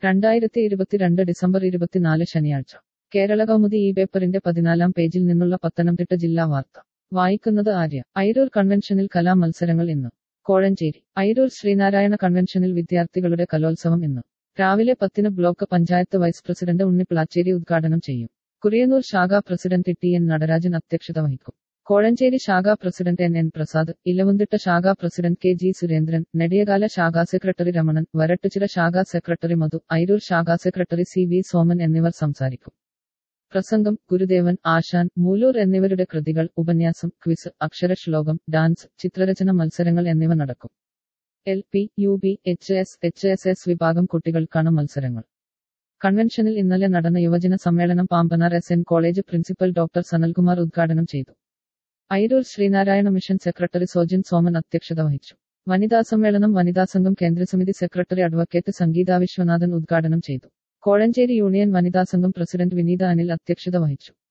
രണ്ടായിരത്തി ഇരുപത്തിരണ്ട് ഡിസംബർ ഇരുപത്തിനാല് ശനിയാഴ്ച കേരള കൗമുദി ഈ പേപ്പറിന്റെ പതിനാലാം പേജിൽ നിന്നുള്ള പത്തനംതിട്ട ജില്ലാ വാർത്ത വായിക്കുന്നത് ആര്യ ഐരൂർ കൺവെൻഷനിൽ കലാ മത്സരങ്ങൾ ഇന്ന് കോഴഞ്ചേരി ഐരൂർ ശ്രീനാരായണ കൺവെൻഷനിൽ വിദ്യാർത്ഥികളുടെ കലോത്സവം ഇന്ന് രാവിലെ പത്തിന് block panchayat vice president Unnipilachery ഉദ്ഘാടനം ചെയ്യും കുറിയന്നൂർ ശാഖാ പ്രസിഡന്റ് ടി എൻ നടരാജൻ അധ്യക്ഷത വഹിക്കും കോഴഞ്ചേരി ശാഖാ president N N Prasad Elavumthitta ശാഖാ president K G Surendran Nediyakala ശാഖാ സെക്രട്ടറി രമണൻ വരട്ടുചിറ ശാഖാ സെക്രട്ടറി മധു ഐരൂർ ശാഖാ സെക്രട്ടറി സി വി സോമൻ എന്നിവർ സംസാരിക്കും പ്രസംഗം ഗുരുദേവൻ ആശാൻ മൂലൂർ എന്നിവരുടെ കൃതികൾ ഉപന്യാസം ക്വിസ് അക്ഷരശ്ലോകം ഡാൻസ് ചിത്രരചന മത്സരങ്ങൾ എന്നിവ നടക്കും L P U P H S H S S വിഭാഗം കുട്ടികൾക്കാണ് മത്സരങ്ങൾ കൺവെൻഷനിൽ ഇന്നലെ നടന്ന യുവജന സമ്മേളനം Pampanar S N college principal doctor Sanalkumar ഉദ്ഘാടനം ചെയ്തു ഐരൂർ ശ്രീനാരായണ മിഷൻ സെക്രട്ടറി സോജിൻ സോമൻ അധ്യക്ഷത വഹിച്ചു വനിതാ സമ്മേളനം വനിതാ സംഘം കേന്ദ്രസമിതി സെക്രട്ടറി അഡ്വക്കേറ്റ് സംഗീത വിശ്വനാഥൻ ഉദ്ഘാടനം ചെയ്തു കോഴഞ്ചേരി യൂണിയൻ വനിതാ സംഘം പ്രസിഡന്റ് വിനീത അനിൽ അധ്യക്ഷത വഹിച്ചു